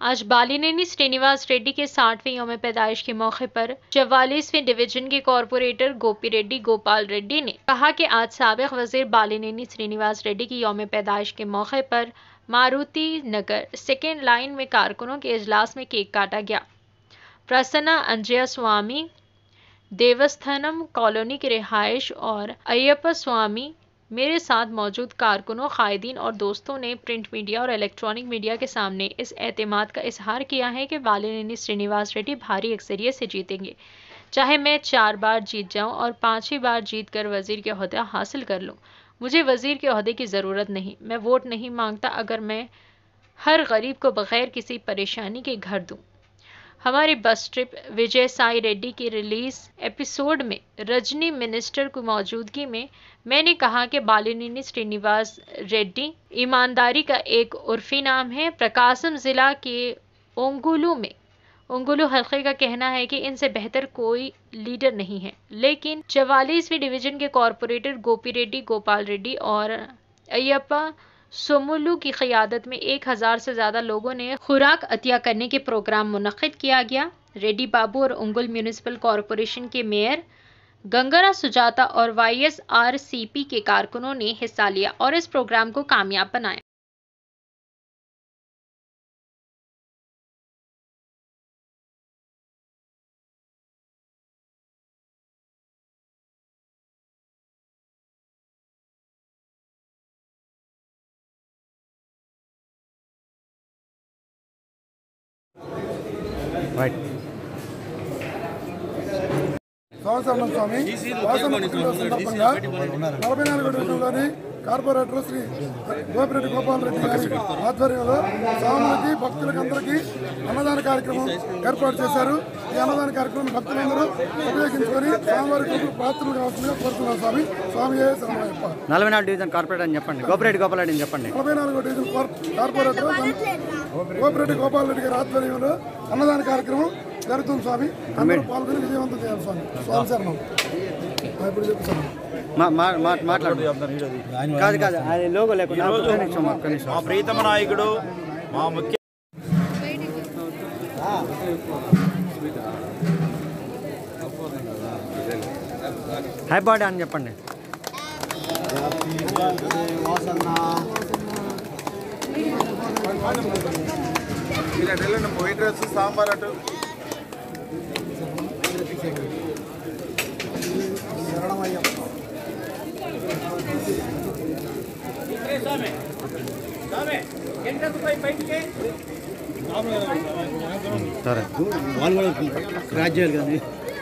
आज बालिनेनी श्रीनिवास रेड्डी के साठवें योम पैदाइश के मौके पर चवालीसवें डिवीजन के कॉरपोरेटर गोपी रेड्डी गोपाल रेड्डी ने कहा कि आज सबक वजीर बालिनेनी श्रीनिवास रेड्डी की योम पैदाइश के मौके पर मारुति नगर सेकेंड लाइन में कारकुनों के इजलास में केक काटा गया प्रसन्ना अंजया स्वामी देवस्थानम कॉलोनी की रिहाइश और अय्यप्पा स्वामी मेरे साथ मौजूद कारकुनों कायदीन और दोस्तों ने प्रिंट मीडिया और इलेक्ट्रॉनिक मीडिया के सामने इस एतमाद का इजहार किया है कि वालिनी श्रीनिवास रेड्डी भारी अक्सरियत से जीतेंगे चाहे मैं चार बार जीत जाऊं और पांचवी बार जीत कर वजीर के अहदा हासिल कर लूं मुझे वजीर के अहदे की ज़रूरत नहीं मैं वोट नहीं मांगता अगर मैं हर गरीब को बगैर किसी परेशानी के घर दूं हमारी बस ट्रिप विजय साई रेड्डी की रिलीज एपिसोड में रजनी मिनिस्टर की मौजूदगी में मैंने कहा कि बालिनी श्रीनिवास रेड्डी ईमानदारी का एक उर्फी नाम है प्रकाशम ज़िला के ओंगुलू में उंगुलू हल्के का कहना है कि इनसे बेहतर कोई लीडर नहीं है लेकिन चवालीसवीं डिवीजन के कॉरपोरेटर गोपी रेड्डी गोपाल रेड्डी और अयप्पा सोमुलू की क़ियादत में एक हज़ार से ज़्यादा लोगों ने खुराक अतिया करने के प्रोग्राम मुनद किया गया रेड्डी बाबू और उंगुल म्यूनिसिपल कॉरपोरेशन के मेयर गंगरा सुजाता और Y S R C P के कारकुनों ने हिस्सा लिया और इस प्रोग्राम को कामयाब बनाया రైట్ సంవత్సరం స్వామి వాసన పుట్టినరోజు సందర్భంగా నలభై నాలుగో డివిజన్లోని కార్పొరేటర్ శ్రీ గోపిరెడ్డి గోపాల్ రెడ్డి గారి ఆధ్వర్యంలో స్వాములకి భక్తులకి అందరికీ అన్నదాన కార్యక్రమం ఏర్పాటు చేశారు ఈ అన్నదాన కార్యక్రమం భక్తులందరూ ఉపయోగించుకొని స్వామివారి కృపకు పాత్రలు కావాల్సిందిగా కోరుతున్నాం స్వామి స్వామి ఏ శరణమయ్యప్ప నలభై నాలుగు డివిజన్ కార్పొరేటర్ అని చెప్పండి గోపిరెడ్డి గోపాలరెడ్డి అని చెప్పండి నలభై నాలుగో డివిజన్ కార్- కార్పొరేటర్ గోపిరెడ్డి గోపాల్ రెడ్డి గారి ఆధ్వర్యంలో అన్నదాన కార్యక్రమం జరుగుతుంది స్వామి అందరూ పాల్గొని విజయవంతం చేయాలి స్వామి స్వామి శరణం ఆ, ఇప్పుడు చెప్పు స్వామి మా- మా- మా- మాట్లాడు కాదు కాదు అది లోగో లేకుండా ఒక్క నిమిషం ఒక్క నిమిషం మా ప్రీతమ నాయకుడు మా ముఖ్య హై బాడీ అని చెప్పండి వైట్ రైస్ సాంబార్ అటు సరే వాళ్ళు కూడా క్రాచ్ చేయాలి కదా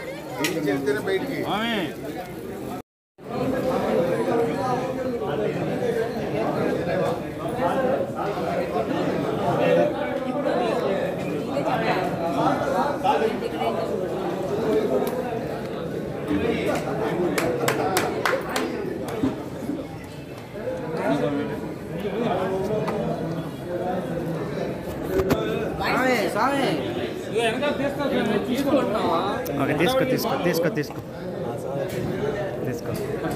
ఓకే తీసుకో తీసుకో తీసుకో తీసుకో తీసుకో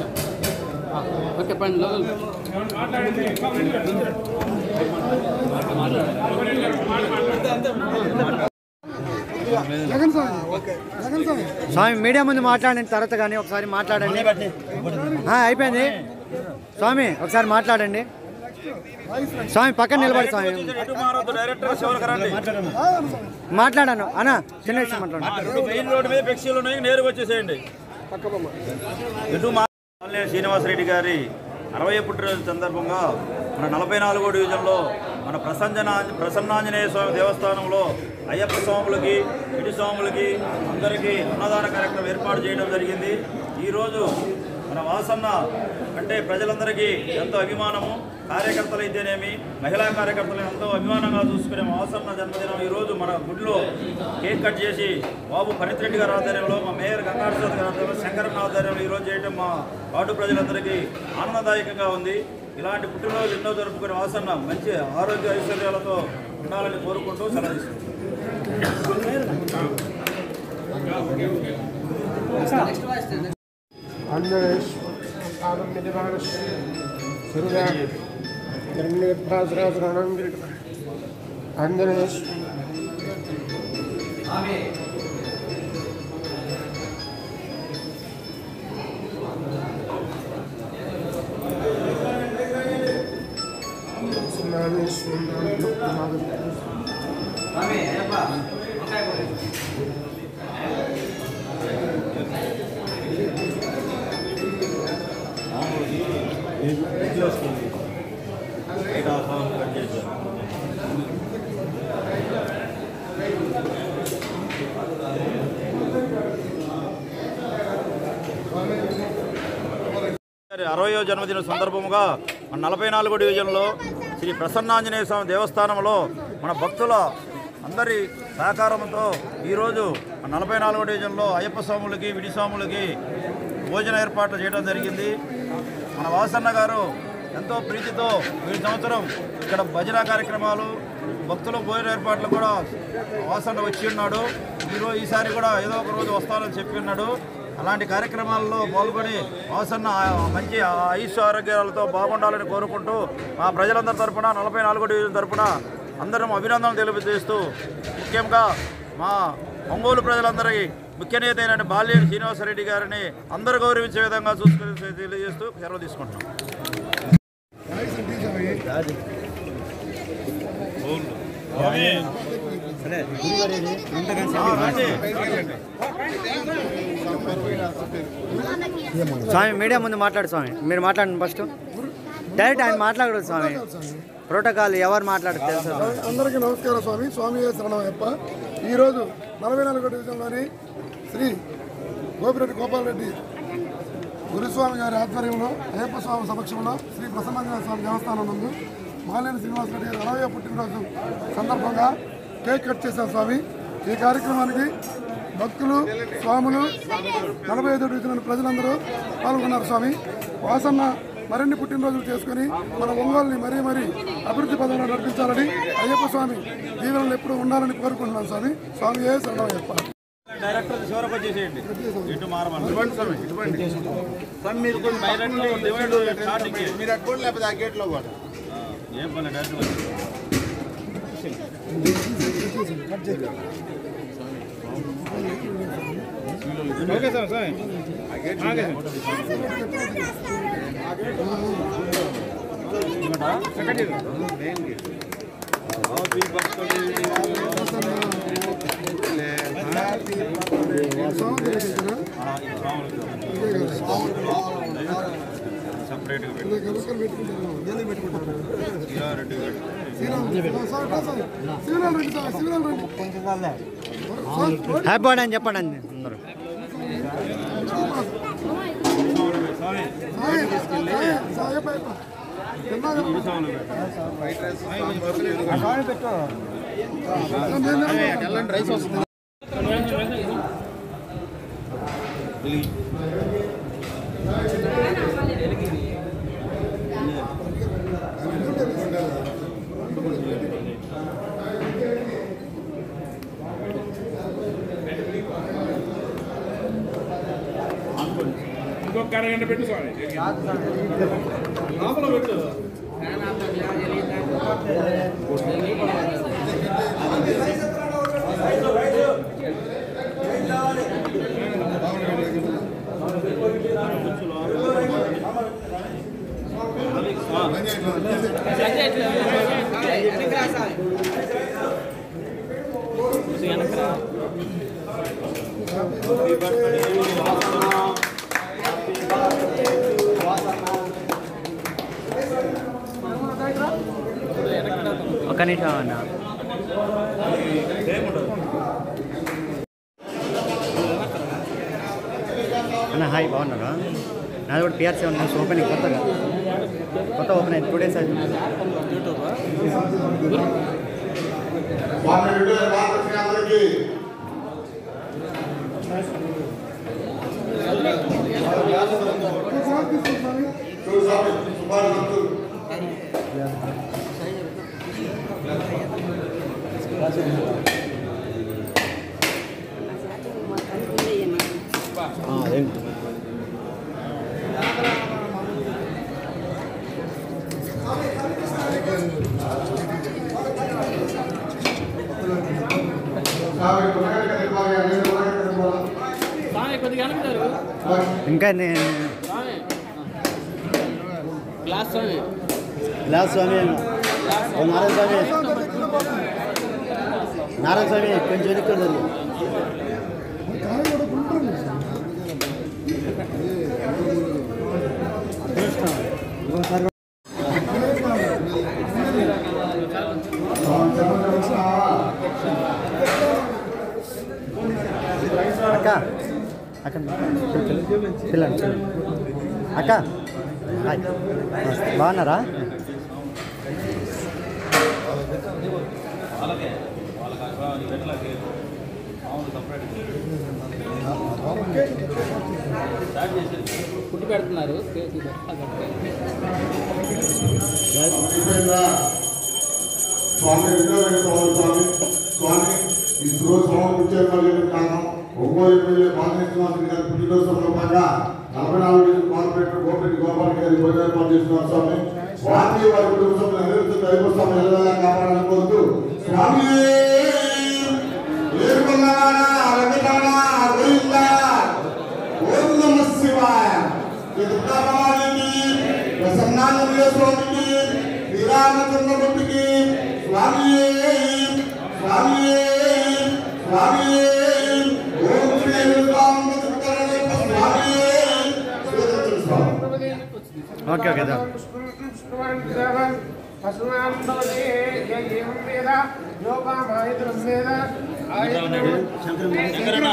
జగన్ స్వామి జగన్ స్వామి స్వామి మీడియా ముందు మాట్లాడిన తర్వాత కానీ ఒకసారి మాట్లాడండి ఆ, అయిపోయింది స్వామి ఒకసారి మాట్లాడండి స్వామి పక్కన నిలబడి స్వామి డైరెక్టర్ చివరికి రండి మాట్లాడాను అన్న చిన్న విషయం మాట్లాడు రెండు మెయిన్ రోడ్డు మీద ఫ్లెక్సీలు ఉన్నాయి నేరుగా వచ్చేసేయండి ఇటు మా మల్లె శ్రీనివాసరెడ్డి గారి అరవై పుట్టినరోజు సందర్భంగా మన నలభై నాలుగో డివిజన్లో మన ప్రసన్న ప్రసన్నాంజనేయ స్వామి దేవస్థానంలో అయ్యప్ప స్వాములకి ఇటు స్వాములకి అందరికీ అన్నదాన కార్యక్రమం ఏర్పాటు చేయడం జరిగింది ఈరోజు మన వాసన్న అంటే ప్రజలందరికీ ఎంతో అభిమానము కార్యకర్తలు అయితేనేమి మహిళా కార్యకర్తలు ఎంతో అభిమానంగా చూసుకునే వాసన్న జన్మదినం ఈరోజు మన గుడిలో కేక్ కట్ చేసి బాబు ఫణిత్ రెడ్డి గారి ఆధ్వర్యంలో మా మేయర్ గంగారసాద్ గారి ఆధ్వర్యంలో శంకరన్న ఆధ్వర్యంలో ఈరోజు చేయడం మా వార్డు ప్రజలందరికీ ఆనందదాయకంగా ఉంది ఇలాంటి పుట్టినరోజు ఎన్నో జరుపుకునే వాసన్న మంచి ఆరోగ్య ఐశ్వర్యాలతో ఉండాలని కోరుకుంటూ సెలవిస్తున్నాను ఆంజనేష్ ఆనం నిజమానస్ సూర్య హిరణ్యభ్రాజరాజరాణం ఆంజనేష్ అరవయో జన్మదిన సందర్భముగా మన నలభై నాలుగో డివిజన్లో శ్రీ ప్రసన్నాంజనేయ స్వామి దేవస్థానంలో మన భక్తుల అందరి సహకారంతో ఈరోజు మన నలభై నాలుగో డివిజన్లో అయ్యప్ప స్వాములకి విడి స్వాములకి భోజన ఏర్పాట్లు చేయడం జరిగింది మన వాసన్న గారు ఎంతో ప్రీతితో ఈ సంవత్సరం ఇక్కడ భజన కార్యక్రమాలు భక్తుల భోజన ఏర్పాట్లు కూడా వాసన్న వచ్చి ఉన్నాడు ఈరోజు ఈసారి కూడా ఏదో ఒక రోజు వస్తానని చెప్పి ఉన్నాడు అలాంటి కార్యక్రమాల్లో పాల్గొని వాసన్న ఆ మంచి ఆయుష్ ఆరోగ్యాలతో బాగుండాలని కోరుకుంటూ మా ప్రజలందరి తరపున నలభై నాలుగో డివిజన్ తరపున అందరం అభినందనలు తెలియజేస్తూ ముఖ్యంగా మా ఒంగోలు ప్రజలందరికీ ముఖ్య నేత అయిన బాల్యేరు శ్రీనివాసరెడ్డి గారిని అందరూ గౌరవించే విధంగా చూసుకుని తెలియజేస్తూ సెలవు తీసుకుంటున్నాం స్వామి మీడియా ముందు మాట్లాడు స్వామి మీరు మాట్లాడండి ఫస్ట్ డైరెక్ట్ ఆయన మాట్లాడదు స్వామి ప్రోటోకాల్ ఎవరు మాట్లాడదు తెలుసా స్వామి? అందరికీ నమస్కారం స్వామి స్వామి శరణమయ్యప్ప ఈరోజు నలభై నాలుగో డివిజన్లోని శ్రీ గోపిరెడ్డి గోపాలరెడ్డి గురుస్వామి గారి ఆధ్వర్యంలో అయ్యప్ప స్వామి సమక్షంలో శ్రీ ప్రసన్నాంజనేయ స్వామి దేవస్థానం నందు మాలేని శ్రీనివాసరెడ్డి గారి అరవై పుట్టినరోజు సందర్భంగా కేక్ కట్ చేశాం స్వామి ఈ కార్యక్రమానికి భక్తులు స్వాములు నలభై ఐదు డివిజన్ ప్రజలందరూ పాల్గొన్నారు స్వామి వాసన్న మరిన్ని పుట్టినరోజులు చేసుకుని మన ఒంగోలుని మరీ మరీ అభివృద్ధి పదంలో నడిపించాలని అయ్యప్ప స్వామి దీవెనలు ఎప్పుడూ ఉండాలని కోరుకుంటున్నాను స్వామి స్వామి ఏ శరణమయ్యప్ప డైరెక్టర్ చివరకు వచ్చేసేయండి ఇటు మారమని ఇవ్వండి స్వామి ఇవ్వండి స్వామి మీరు కొంచెం డైరెక్టర్ డివైడ్ స్టార్టింగ్ మీరు అట్టుకోండి లేకపోతే ఆ గేట్లో కూడా ఏం పని డైరెక్టర్ ఓకే సార్ సార్ సపరేట్గా Reddy garu Shivaralu Reddy sir Shivaralu Reddy happy birthday అని చెప్పండి అండి అందరూ రైస్ వస్తుంది ఇంకొక అరగంట పెట్టు స్వామి లోపల పెట్టు ఒక్క నిమిషం అన్న అన్న హాయ్ బాగున్నారా నాది కూడా పిఆర్ సెవెన్ న్యూస్ ఓపెనింగ్ కొత్తగా కొత్త ఓపెన్ అయింది టూ డేస్ అవుతుంది స్వామి విడుదల బాలకృష్ణ అందరికీ స్వామి శుభాకాంక్షలు స్వామి ఉన్నగడ్డ కదిలిపోవాలి అనేది ఉన్నగడ్డ కదిలిపోవాలి స్వామి కొద్దిగా అనుకుంటారు ఇంకా నేను స్వామి గ్లాస్ స్వామి గ్లాస్ స్వామి ఓ నారాయణ స్వామి నారాయణ స్వామి కొంచెం వెనుక్కున్నారు అక్క అక్క పిల్లండి అక్క హాయ్ బాగున్నారా ఫుడ్ పెడుతున్నారు కేక్ అయిపోయిందా? స్వామి రెండో వెంకటరమణ స్వామి స్వామి ఈ రోజు స్వామి వచ్చారు మరి కారణం ఒంగోలు ఎమ్మెల్యే బాలకృష్ణనాథ్ గారి పుట్టినరోజు సందర్భంగా నలభై నాలుగు డివిజన్ కార్పొరేటర్ గోపిరెడ్డి గోపాల్ గారి భోజనం ఏర్పాటు చేస్తున్నారు స్వామి వారిని వారి కుటుంబ సభ్యులు అందరితో దైవ స్వామి ఎల్లవేళ కాపాడాలని కోరుతూ స్వామి ఏడుకొండవాడ, వెంకటరమణ, గోవిందా, ఓం నమ శివాయ దుర్గాభవానికి ప్రసన్నానంద స్వామికి శ్రీరామచంద్రమూర్తికి స్వామి స్వామి స్వామి ఓం శ్రీ వెంకటరామచంద్ర స్వామి శ్రీధర స్వామి ఓకే ఓకే దా. శంకరన్న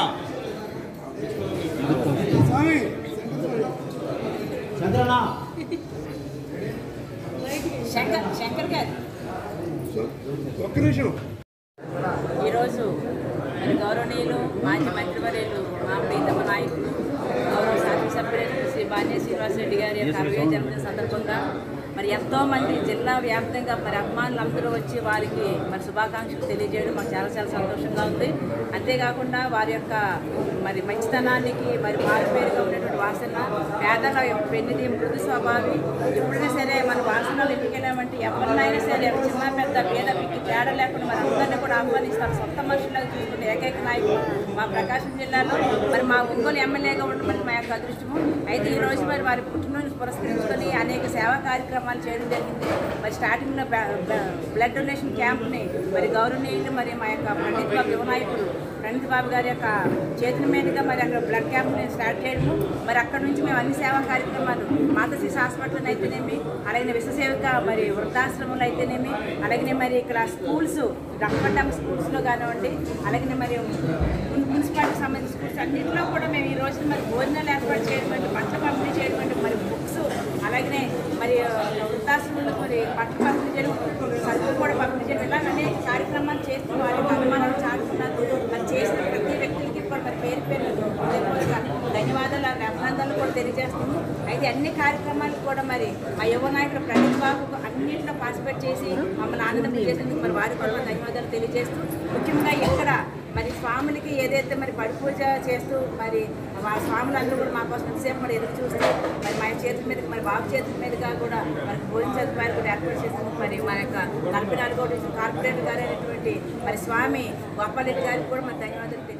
శంకర్ శంకర్ గారు ఒక్క నిమిషం ఈరోజు మరి గౌరవనీయులు మాజీ మంత్రివర్యులు మా ప్రీతమ నాయకులు గౌరవ శాసనసభ్యులు శ్రీ బాన్య శ్రీనివాసరెడ్డి గారి యొక్క అరవై జన్మదిన సందర్భంగా మరి ఎంతో మంది జిల్లా వ్యాప్తంగా మరి అభిమానులు అందరూ వచ్చి వారికి మరి శుభాకాంక్షలు తెలియజేయడం మాకు చాలా చాలా సంతోషంగా ఉంది అంతేకాకుండా వారి యొక్క మరి మంచితనానికి మరి మారుపేరుగా ఉన్నటువంటి వాసన పేదల యొక్క పెన్నిది మృదు స్వభావి ఎప్పుడైనా సరే మన వాసనలు ఇంటికి వెళ్ళామంటే ఎవరినైనా సరే చిన్న పెద్ద పేద పిక్కి తేడా లేకుండా మరి అందరినీ కూడా ఆహ్వానిస్తారు సొంత మనుషులకు చూసుకునే ఏకైక నాయకుడు మా ప్రకాశం జిల్లాలో మరి మా ఒంగోలు ఎమ్మెల్యేగా ఉండడం మా యొక్క అదృష్టము అయితే ఈ రోజు మరి వారి పుట్టినరోజు పురస్కరించుకొని అనేక సేవా కార్యక్రమాలు చేయడం జరిగింది మరి స్టార్టింగ్లో బ్లడ్ డొనేషన్ క్యాంప్ని మరి గౌరవనీయులు మరి మా యొక్క పండిత్ బాబు యువ నాయకుడు ప్రణీత్ బాబు గారి యొక్క చేతుల మీదుగా మరి అక్కడ బ్లడ్ క్యాంప్ని స్టార్ట్ చేయడము మరి అక్కడ నుంచి మేము అన్ని సేవా కార్యక్రమాలు మాతశిశు హాస్పిటల్ అయితేనేమి అలాగే విశ్వసేవిక మరి వృద్ధాశ్రమంలో అయితేనేమి అలాగే మరి ఇక్కడ స్కూల్స్ రంగపడ్డం స్కూల్స్లో కానివ్వండి అలాగే మరి మున్- మున్సిపాలిటీకి సంబంధించిన స్కూల్స్ అన్నింటిలో కూడా మేము ఈ రోజు మరి భోజనాలు ఏర్పాటు చేయడం పంటలు పంపిణీ చేయడం మరి బుక్స్ అలాగే మరి వృద్ధాశ్రమంలో మరి పంటలు పంపిణీ చేయడం సరుకులు కూడా పంపిణీ చేయడం ఇలా అనేక కార్యక్రమాలు చేస్తూ వారి యొక్క అభిమానాలు చాటుకున్నారు మరి చేసిన ప్రతి వ్యక్తికి కూడా మరి పేరు పేరు హృదయపూర్వక ధన్యవాదాలు అలాగే అభినందనలు కూడా తెలియజేస్తున్నాము అయితే అన్ని కార్యక్రమాలు కూడా మరి ఆ యువ నాయకుడు ప్రణీత్ బాబు అన్నింటిలో పార్టిసిపేట్ చేసి మమ్మల్ని ఆనందం చేసేందుకు మరి వారికి కూడా ధన్యవాదాలు తెలియజేస్తూ ముఖ్యంగా ఇక్కడ మరి స్వాములకి ఏదైతే మరి పడి పూజ చేస్తూ మరి మా స్వాములు అందరూ కూడా మా కోసం ఎంతసేపు మరి ఎదురు చూస్తూ మరి మా చేతుల మీద మరి బాబు చేతుల మీదుగా కూడా మరి భోజన సదుపాయాలు కూడా ఏర్పాటు చేసేందుకు మరి మా యొక్క నలభై నాలుగో డివిజన్ కార్పొరేటర్ గారైనటువంటి మరి స్వామి గోపాలరెడ్డి గారికి కూడా మరి ధన్యవాదాలు